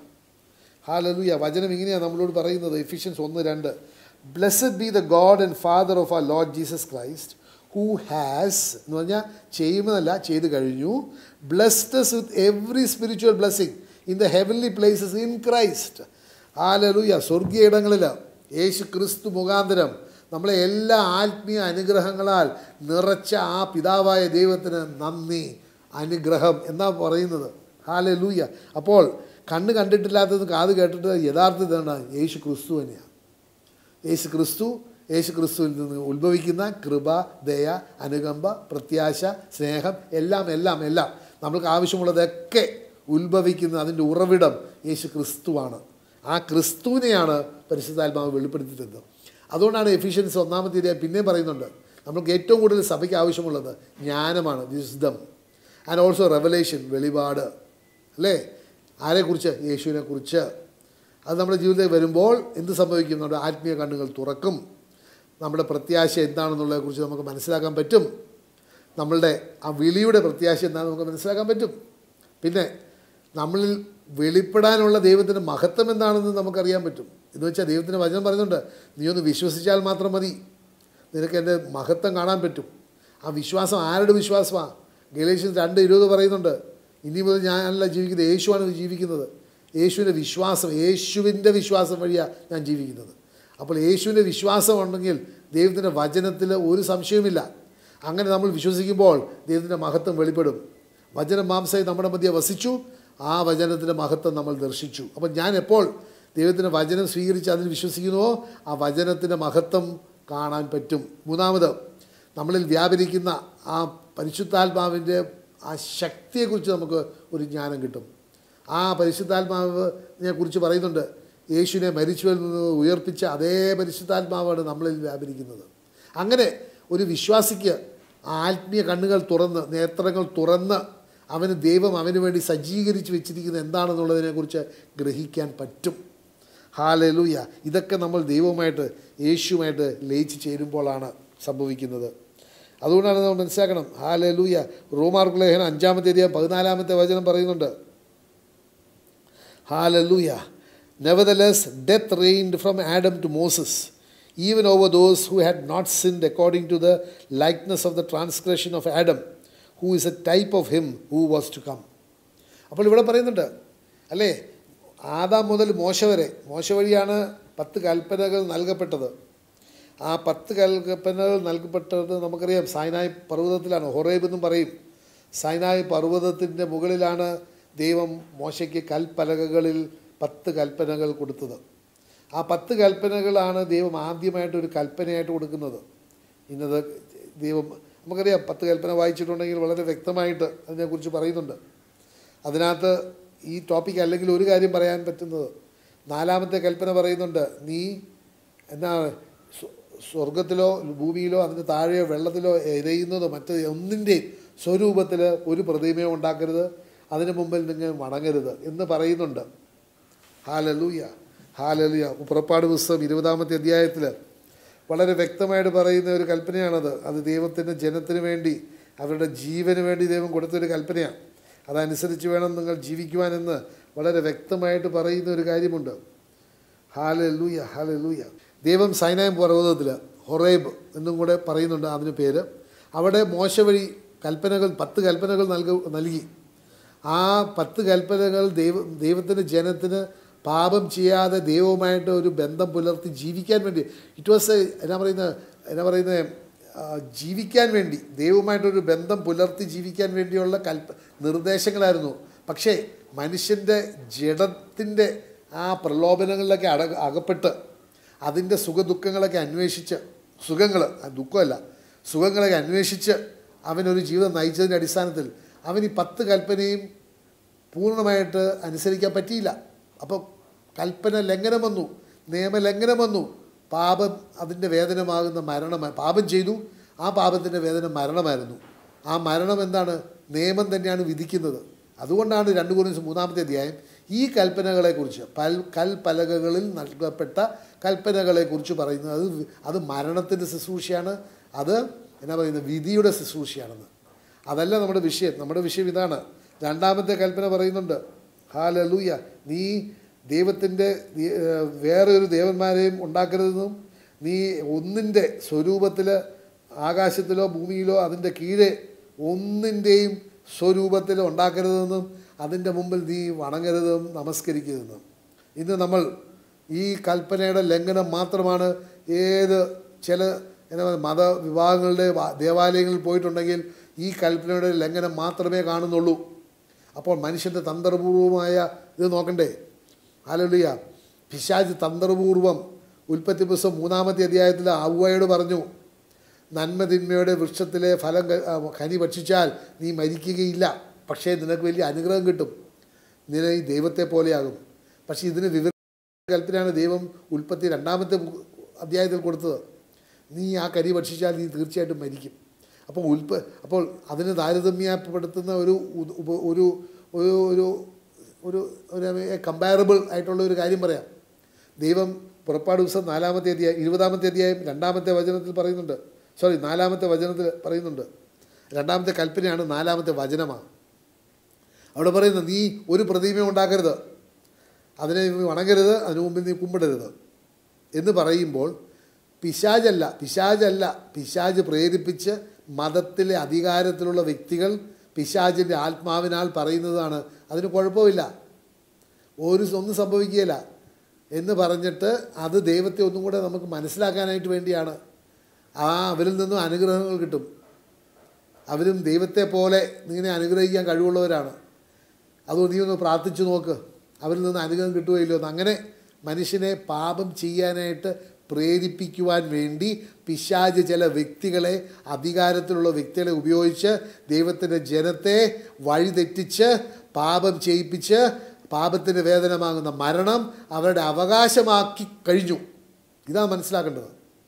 ഹാലലൂയ വചനം ഇങ്ങനെയാണ് നമ്മളോട് പറയുന്നത് എഫിഷ്യൻസ് ഒന്ന് രണ്ട് blessed be the God and Father of our Lord Jesus Christ who has എന്ന് പറഞ്ഞാൽ ചെയ്യുന്നതല്ല ചെയ്തു കഴിഞ്ഞു blessed us with every spiritual blessing in the heavenly places in Christ hallelujah സ്വർഗീയ ഇടങ്ങളിൽ യേശു ക്രിസ്തു മുഖാന്തരം നമ്മളെ എല്ലാ ആത്മീയ അനുഗ്രഹങ്ങളാൽ നിറച്ച ആ പിതാവായ ദൈവത്തിന് നന്ദി അനുഗ്രഹം എന്നാ പറയുന്നത് ഹാലെ ലൂയ അപ്പോൾ കണ്ണ് കണ്ടിട്ടില്ലാത്തത് കാത് കേട്ടിട്ട് യഥാർത്ഥത്തിൽ എന്താണ് യേശു ക്രിസ്തു തന്നെയാണ് യേശു ക്രിസ്തു യേശു ക്രിസ്തുവിൽ നിന്ന് ഉത്ഭവിക്കുന്ന കൃപ ദയ അനുകമ്പ പ്രത്യാശ സ്നേഹം എല്ലാം എല്ലാം എല്ലാം നമ്മൾക്ക് ആവശ്യമുള്ളതൊക്കെ ഉത്ഭവിക്കുന്ന അതിൻ്റെ ഉറവിടം യേശു ക്രിസ്തുവാണ് ആ ക്രിസ്തുവിനെയാണ് പരിശുദ്ധാത്മാവ് വെളിപ്പെടുത്തി തരുന്നത് അതുകൊണ്ടാണ് എഫിഷ്യൻസ് ഒന്നാമത്തെ ഇതേ പിന്നെയും പറയുന്നുണ്ട് നമ്മൾക്ക് ഏറ്റവും കൂടുതൽ സഭയ്ക്ക് ആവശ്യമുള്ളത് ജ്ഞാനമാണ് വിസ്ഡം ആൻഡ് ഓൾസോ റെവലേഷൻ വെളിപാട് അല്ലേ ആരെക്കുറിച്ച് യേശുവിനെ കുറിച്ച് അത് നമ്മുടെ ജീവിതത്തിൽ വരുമ്പോൾ എന്ത് സംഭവിക്കും നമ്മുടെ ആത്മീയ കണ്ണുകൾ തുറക്കും നമ്മുടെ പ്രത്യാശ എന്താണെന്നുള്ളതിനെക്കുറിച്ച് നമുക്ക് മനസ്സിലാക്കാൻ പറ്റും നമ്മളുടെ ആ വിളിയുടെ പ്രത്യാശ എന്താണെന്ന് നമുക്ക് മനസ്സിലാക്കാൻ പറ്റും പിന്നെ നമ്മളിൽ വെളിപ്പെടാനുള്ള ദൈവത്തിൻ്റെ മഹത്വം എന്താണെന്ന് നമുക്കറിയാൻ പറ്റും എന്ന് വെച്ചാൽ ദൈവത്തിൻ്റെ വചനം പറയുന്നുണ്ട് നീ ഒന്ന് വിശ്വസിച്ചാൽ മാത്രം മതി നിനക്ക് എൻ്റെ മഹത്വം കാണാൻ പറ്റും ആ വിശ്വാസം ആരുടെ വിശ്വാസമാണ് ഗലേഷ്യൻസ് രണ്ട് ഇരുപത് പറയുന്നുണ്ട് ഇനി മുതൽ ഞാനല്ല ജീവിക്കുന്നത് യേശുവാണ് ജീവിക്കുന്നത് യേശുവിൻ്റെ വിശ്വാസം യേശുവിൻ്റെ വിശ്വാസം വഴിയാണ് ഞാൻ ജീവിക്കുന്നത് അപ്പോൾ യേശുവിൻ്റെ വിശ്വാസം ഉണ്ടെങ്കിൽ ദൈവത്തിൻ്റെ വചനത്തിൽ ഒരു സംശയവുമില്ല അങ്ങനെ നമ്മൾ വിശ്വസിക്കുമ്പോൾ ദൈവത്തിൻ്റെ മഹത്വം വെളിപ്പെടും വചനം മാംസമായി നമ്മുടെ മധ്യ വസിച്ചു ആ വചനത്തിൻ്റെ മഹത്വം നമ്മൾ ദർശിച്ചു അപ്പം ഞാൻ എപ്പോൾ ദൈവത്തിൻ്റെ വചനം സ്വീകരിച്ച് അതിൽ വിശ്വസിക്കുന്നുവോ ആ വചനത്തിൻ്റെ മഹത്വം കാണാൻ പറ്റും മൂന്നാമത് നമ്മളിൽ വ്യാപരിക്കുന്ന ആ പരിശുദ്ധാത്മാവിൻ്റെ ആ ശക്തിയെക്കുറിച്ച് നമുക്ക് ഒരു ജ്ഞാനം കിട്ടും ആ പരിശുദ്ധാത്മാവിനെ കുറിച്ച് പറയുന്നുണ്ട് യേശുവിനെ മരിച്ചുവിൽ നിന്ന് ഉയർപ്പിച്ച അതേ പരിശുദ്ധാത്മാവാണ് നമ്മളിൽ വ്യാപരിക്കുന്നത് അങ്ങനെ ഒരു വിശ്വാസിക്ക് ആ ആത്മീയ കണ്ണുകൾ തുറന്ന് നേത്രങ്ങൾ തുറന്ന് അവന് ദൈവം അവന് വേണ്ടി സജ്ജീകരിച്ച് വെച്ചിരിക്കുന്നത് എന്താണെന്നുള്ളതിനെക്കുറിച്ച് ഗ്രഹിക്കാൻ പറ്റും ഹാലലൂയ ഇതൊക്കെ നമ്മൾ ദൈവവുമായിട്ട് യേശുവുമായിട്ട് ലയിച്ച് ചേരുമ്പോഴാണ് സംഭവിക്കുന്നത് അതുകൊണ്ടാണ് നമ്മൾ മനസ്സിലാക്കണം ഹാലലൂയ റോമാർക്ക് ലേഖനം അഞ്ചാമത്തെ അധികം പതിനാലാമത്തെ വചനം പറയുന്നുണ്ട് hallelujah nevertheless death reigned from Adam to Moses even over those who had not sinned according to the likeness of the transgression of Adam who is a type of him who was to come അപ്പോൾ ഇവിടെ പറയുന്നുണ്ട് അല്ലേ Adam മുതൽ മോശ വരെ മോശ വഴിയാണ് പത്ത് കൽപ്പനകൾ നൽകപ്പെട്ടത് ആ പത്ത് കൽപ്പനകൾ നൽകപ്പെട്ടത് നമുക്കറിയാം സൈനായ് പർവ്വതത്തിലാണ് ഹൊറേബ് എന്നും പറയും സൈനായ് പർവ്വതത്തിൻ്റെ മുകളിലാണ് ദൈവം മോശയ്ക്ക് കൽപ്പലകകളിൽ പത്ത് കൽപ്പനകൾ കൊടുത്തത് ആ പത്ത് കൽപ്പനകളാണ് ദൈവം ആദ്യമായിട്ട് ഒരു കൽപ്പനയായിട്ട് കൊടുക്കുന്നത് ഇന്നത് ദൈവം നമുക്കറിയാം പത്ത് കൽപ്പന വായിച്ചിട്ടുണ്ടെങ്കിൽ വളരെ വ്യക്തമായിട്ട് അതിനെക്കുറിച്ച് പറയുന്നുണ്ട് അതിനകത്ത് ഈ ടോപ്പിക് അല്ലെങ്കിൽ ഒരു കാര്യം പറയാൻ പറ്റുന്നത് നാലാമത്തെ കൽപ്പന പറയുന്നുണ്ട് നീ എന്നാ സ്വ- സ്വർഗത്തിലോ ഭൂമിയിലോ അതിന് താഴെയോ വെള്ളത്തിലോ എരയുന്നതോ മറ്റ് ഒന്നിൻ്റെയും സ്വരൂപത്തിൽ ഒരു പ്രതിമയോ ഉണ്ടാക്കരുത് അതിന് മുമ്പിൽ നിങ്ങൾ വണങ്ങരുത് എന്ന് പറയുന്നുണ്ട് ഹാലലൂയ ഹാലലൂയ പുറപ്പാട് പുസ്തകം ഇരുപതാമത്തെ അധ്യായത്തിൽ വളരെ വ്യക്തമായിട്ട് പറയുന്ന ഒരു കൽപ്പനയാണത് അത് ദൈവത്തിൻ്റെ ജനത്തിന് വേണ്ടി അവരുടെ ജീവന് വേണ്ടി ദൈവം കൊടുത്തൊരു കൽപ്പനയാണ് അതനുസരിച്ച് വേണം നിങ്ങൾ ജീവിക്കുവാനെന്ന് വളരെ വ്യക്തമായിട്ട് പറയുന്ന ഒരു കാര്യമുണ്ട് ഹാലലൂയ ഹാലലൂയ ദൈവം സൈനായം പർവ്വതത്തിൽ ഹൊറേബ് എന്നും കൂടെ പറയുന്നുണ്ട് അതിന് പേര് അവിടെ മോശ വഴി കൽപ്പനകൾ പത്ത് കൽപ്പനകൾ നൽക നൽകി ആ പത്ത് കൽപ്പനകൾ ദൈവ ദൈവത്തിൻ്റെ ജനത്തിന് പാപം ചെയ്യാതെ ദൈവവുമായിട്ട് ഒരു ബന്ധം പുലർത്തി ജീവിക്കാൻ വേണ്ടി ഇറ്റ് വാസ് എന്നാ പറയുന്നത് എന്നാ പറയുന്നത് ആ, ജീവിക്കാൻ വേണ്ടി ദൈവവുമായിട്ടൊരു ബന്ധം പുലർത്തി ജീവിക്കാൻ വേണ്ടിയുള്ള കൽപ്പ നിർദ്ദേശങ്ങളായിരുന്നു പക്ഷേ മനുഷ്യൻ്റെ ജഡത്തിൻ്റെ ആ പ്രലോഭനങ്ങളിലൊക്കെ അട അകപ്പെട്ട് അതിൻ്റെ സുഖദുഃഖങ്ങളൊക്കെ അന്വേഷിച്ച് സുഖങ്ങൾ ദുഃഖമല്ല സുഖങ്ങളൊക്കെ അന്വേഷിച്ച് അവനൊരു ജീവിതം നയിച്ചതിൻ്റെ അടിസ്ഥാനത്തിൽ അവൻ ഈ പത്ത് കൽപ്പനയും പൂർണ്ണമായിട്ട് അനുസരിക്കാൻ പറ്റിയില്ല അപ്പോൾ കൽപ്പന ലംഘനം വന്നു നിയമലംഘനം വന്നു പാപം അതിൻ്റെ വേദനമാകുന്ന മരണമായി പാപം ചെയ്തു ആ പാപത്തിൻ്റെ വേദന മരണമായിരുന്നു ആ മരണം എന്താണ് നിയമം തന്നെയാണ് വിധിക്കുന്നത് അതുകൊണ്ടാണ് രണ്ട് കുറിച്ച് മൂന്നാമത്തെ അധ്യായം ഈ കൽപ്പനകളെക്കുറിച്ച് പൽ കൽപ്പലകകളിൽ നൽകപ്പെട്ട കൽപ്പനകളെക്കുറിച്ച് പറയുന്നത് അത് വി- അത് മരണത്തിൻ്റെ ശുശ്രൂഷയാണ് അത് എന്നാ പറയുന്നത് വിധിയുടെ ശുശ്രൂഷയാണെന്ന് അതല്ല നമ്മുടെ വിഷയം നമ്മുടെ വിഷയം ഇതാണ് രണ്ടാമത്തെ കൽപ്പന പറയുന്നുണ്ട് ഹാലലൂയ നീ ദൈവത്തിൻ്റെ ദി- ഏഹ് വേറെ ഒരു ദേവന്മാരെയും ഉണ്ടാക്കരുതെന്നും നീ ഒന്നിൻ്റെ സ്വരൂപത്തിൽ ആകാശത്തിലോ ഭൂമിയിലോ അതിൻ്റെ കീഴെ ഒന്നിൻ്റെയും സ്വരൂപത്തിൽ ഉണ്ടാക്കരുതെന്നും അതിൻ്റെ മുമ്പിൽ നീ വണങ്ങരുതെന്നും നമസ്കരിക്കരുതെന്നും ഇന്ന് നമ്മൾ ഈ കൽപ്പനയുടെ ലംഘനം മാത്രമാണ് ഏത് ചില എന്നാ പറയുക, മതവിഭാഗങ്ങളുടെ വാ- ദേവാലയങ്ങളിൽ പോയിട്ടുണ്ടെങ്കിൽ ഈ കൽപ്പനയുടെ ലംഘനം മാത്രമേ കാണുന്നുള്ളൂ അപ്പോൾ മനുഷ്യൻ്റെ തന്ത്രപൂർവമായ ഇത് നോക്കണ്ടേ ആലോലിയ പിശാജ് തന്ത്രപൂർവം ഉൽപ്പത്തി പുസ്തകം മൂന്നാമത്തെ അധ്യായത്തിൽ ഔവയോട് പറഞ്ഞു നന്മ തിന്മയുടെ വൃക്ഷത്തിലെ ഫലം ക- ആ, കനി ഭക്ഷിച്ചാൽ നീ മരിക്കുകയില്ല പക്ഷേ നിനക്ക് വലിയ അനുഗ്രഹം കിട്ടും നിന ഈ ദൈവത്തെ പോലെയാകും പക്ഷേ ഇതിന് വിവര കൽപ്പനയാണ് ദൈവം ഉൽപ്പത്തി രണ്ടാമത്തെ ബു- അധ്യായത്തിൽ കൊടുത്തത് നീ ആ കരി ഭക്ഷിച്ചാൽ നീ തീർച്ചയായിട്ടും മരിക്കും അപ്പോൾ ഉൽപ്പ അപ്പോൾ അതിന് താരതമ്യപ്പെടുത്തുന്ന ഒരു ഉദ്- ഉപ- ഒരു ഒരു ഒരു ഒരു ഒരു കമ്പാരബിൾ ആയിട്ടുള്ള ഒരു കാര്യം പറയാം ദൈവം പുറപ്പാട് ദിവസം നാലാമത്തെ അധ്യായം ഇരുപതാമത്തെ അധ്യായം രണ്ടാമത്തെ വചനത്തിൽ പറയുന്നുണ്ട് സോറി നാലാമത്തെ വചനത്തിൽ പറയുന്നുണ്ട് രണ്ടാമത്തെ കൽപ്പനയാണ് നാലാമത്തെ വചനമാണ് അവിടെ പറയുന്നത് നീ ഒരു പ്രതിമ ഉണ്ടാക്കരുത് അതിനെ നീ വണങ്ങരുത് അതിനു മുമ്പിൽ നീ കുമ്പിടരുത് എന്ന് പറയുമ്പോൾ പിശാജല്ല പിശാജല്ല പിശാജ് പ്രേരിപ്പിച്ച് മതത്തിലെ അധികാരത്തിലുള്ള വ്യക്തികൾ പിശാജിൻ്റെ ആത്മാവിനാൽ പറയുന്നതാണ് അതിന് കുഴപ്പമില്ല ഒരു ഒന്നും സംഭവിക്കുകയില്ല എന്ന് പറഞ്ഞിട്ട് അത് ദൈവത്തെ ഒന്നും കൂടെ നമുക്ക് മനസ്സിലാക്കാനായിട്ട് വേണ്ടിയാണ് ആ അവരിൽ നിന്നും അനുഗ്രഹങ്ങൾ കിട്ടും അവരും ദൈവത്തെ പോലെ ഇങ്ങനെ അനുഗ്രഹിക്കാൻ കഴിവുള്ളവരാണ് അതുകൊണ്ട് നീ ഒന്ന് പ്രാർത്ഥിച്ചു നോക്ക് അവരിൽ നിന്ന് അനുഗ്രഹം കിട്ടുകയില്ലോ എന്ന് അങ്ങനെ മനുഷ്യനെ പാപം ചെയ്യാനായിട്ട് പ്രേരിപ്പിക്കുവാൻ വേണ്ടി പിശാജ് ചില വ്യക്തികളെ അധികാരത്തിലുള്ള വ്യക്തികളെ ഉപയോഗിച്ച് ദൈവത്തിൻ്റെ ജനത്തെ വഴിതെറ്റിച്ച് പാപം ചെയ്യിപ്പിച്ച് പാപത്തിന് വേദനമാകുന്ന മരണം അവരുടെ അവകാശമാക്കി കഴിഞ്ഞു ഇതാണ് മനസ്സിലാക്കേണ്ടത്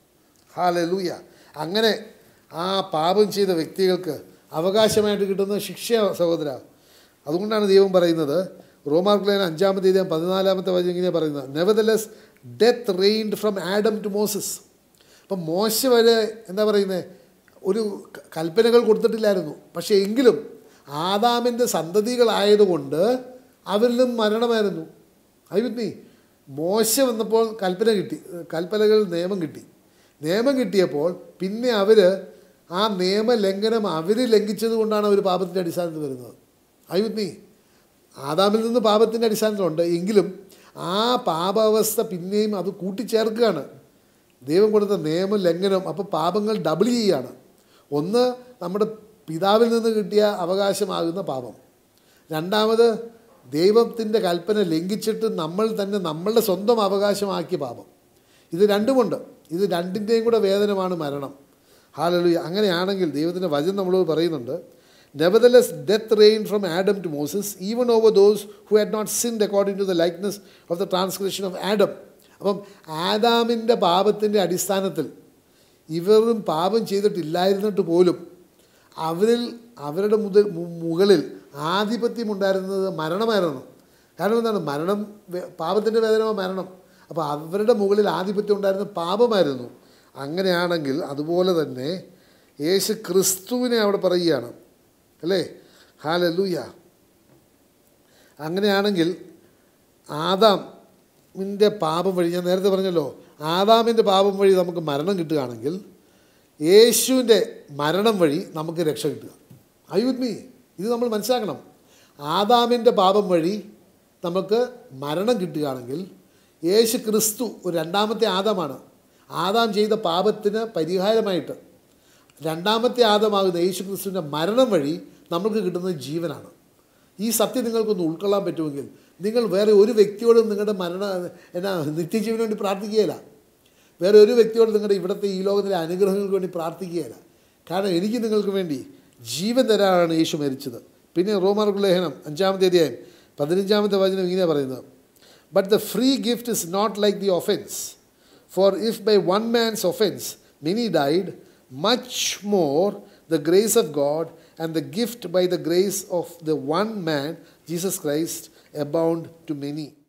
ഹാലലൂയ അങ്ങനെ ആ പാപം ചെയ്ത വ്യക്തികൾക്ക് അവകാശമായിട്ട് കിട്ടുന്ന ശിക്ഷ സഹോദര അതുകൊണ്ടാണ് ദൈവം പറയുന്നത് റോമാർക്കുലേൻ അഞ്ചാമത്തെ ഇതേ പതിനാലാമത്തെ വചനം ഇങ്ങനെ പറയുന്നത് nevertheless death reigned from Adam to Moses അപ്പം മോശ വരെ എന്താ പറയുന്നത് ഒരു ക- കൽപ്പനകൾ കൊടുത്തിട്ടില്ലായിരുന്നു പക്ഷേ എങ്കിലും ആദാമിൻ്റെ സന്തതികളായതുകൊണ്ട് അവരിലും മരണമായിരുന്നു ഐ വിത്ത് മീ മോശ വന്നപ്പോൾ കൽപ്പന കിട്ടി കൽപ്പനകൾ നിയമം കിട്ടി നിയമം കിട്ടിയപ്പോൾ പിന്നെ അവർ ആ നിയമലംഘനം അവർ ലംഘിച്ചത് കൊണ്ടാണ് അവർ പാപത്തിൻ്റെ അടിസ്ഥാനത്തിൽ വരുന്നത് ഐ വിത്ത് മീ ആദാമിൽ നിന്ന് പാപത്തിൻ്റെ അടിസ്ഥാനത്തിലുണ്ട് എങ്കിലും ആ പാപാവസ്ഥ പിന്നെയും അത് കൂട്ടിച്ചേർക്കുകയാണ് ദൈവം കൊടുത്ത നിയമ ലംഘനം അപ്പോൾ പാപങ്ങൾ ഡബിൾ ചെയ്യുകയാണ് ഒന്ന് നമ്മുടെ പിതാവിൽ നിന്ന് കിട്ടിയ അവകാശമാകുന്ന പാപം രണ്ടാമത് ദൈവത്തിൻ്റെ കൽപ്പന ലംഘിച്ചിട്ട് നമ്മൾ തന്നെ നമ്മളുടെ സ്വന്തം അവകാശമാക്കിയ പാപം ഇത് രണ്ടുമുണ്ട് ഇത് രണ്ടിൻ്റെയും കൂടെ വേദനമാണ് മരണം ഹാലലൂയ അങ്ങനെയാണെങ്കിൽ ദൈവത്തിൻ്റെ വചനം നമ്മളോട് പറയുന്നുണ്ട് Nevertheless, death reigned from Adam to Moses, even over those who had not sinned according to the likeness of the transgression of Adam. അപ്പം ആദാമിൻ്റെ പാപത്തിൻ്റെ അടിസ്ഥാനത്തിൽ ഇവരും പാപം ചെയ്തിട്ടില്ലായിരുന്നിട്ട് പോലും അവരിൽ അവരുടെ മുതൽ മു- മുകളിൽ ആധിപത്യം ഉണ്ടായിരുന്നത് മരണമായിരുന്നു കാരണം എന്താണ് മരണം വേ- പാപത്തിൻ്റെ വേദന മരണം അപ്പോൾ അവരുടെ മുകളിൽ ആധിപത്യം ഉണ്ടായിരുന്ന പാപമായിരുന്നു അങ്ങനെയാണെങ്കിൽ അതുപോലെ തന്നെ യേശു ക്രിസ്തുവിനെ അവിടെ പറയുകയാണ് അല്ലേ ഹാലലൂയ അങ്ങനെയാണെങ്കിൽ ആദാമിൻ്റെ പാപം വഴി ഞാൻ നേരത്തെ പറഞ്ഞല്ലോ ആദാമിൻ്റെ പാപം വഴി നമുക്ക് മരണം കിട്ടുകയാണെങ്കിൽ യേശുവിൻ്റെ മരണം വഴി നമുക്ക് രക്ഷ കിട്ടുക ഐ വിത്ത് മീ ഇത് നമ്മൾ മനസ്സിലാക്കണം ആദാമിൻ്റെ പാപം വഴി നമുക്ക് മരണം കിട്ടുകയാണെങ്കിൽ യേശു ക്രിസ്തു ഒരു രണ്ടാമത്തെ ആദമാണ് ആദാം ചെയ്ത പാപത്തിന് പരിഹാരമായിട്ട് രണ്ടാമത്തെ ആദമാകുന്ന യേശു ക്രിസ്തുവിൻ്റെ മരണം വഴി നമുക്ക് കിട്ടുന്നത് ജീവനാണ് ഈ സത്യം നിങ്ങൾക്കൊന്ന് ഉൾക്കൊള്ളാൻ പറ്റുമെങ്കിൽ നിങ്ങൾ വേറെ ഒരു വ്യക്തിയോടും നിങ്ങളുടെ മരണ എന്നാ നിത്യജീവന് വേണ്ടി പ്രാർത്ഥിക്കുകയില്ല വേറെ ഒരു വ്യക്തിയോട് നിങ്ങളുടെ ഇവിടുത്തെ ഈ ലോകത്തിലെ അനുഗ്രഹങ്ങൾക്ക് വേണ്ടി പ്രാർത്ഥിക്കുകയില്ല കാരണം എനിക്ക് നിങ്ങൾക്ക് വേണ്ടി ജീവൻ തരാനാണ് യേശു മരിച്ചത് പിന്നെ റോമാർക്ക് ലേഖനം അഞ്ചാമത്തെ അധ്യായം പതിനഞ്ചാമത്തെ വചനം ഇങ്ങനെ പറയുന്നത് but the free gift is not like the offence for if by one man's offence many died much more the grace of God and the gift by the grace of the one man Jesus Christ abound to many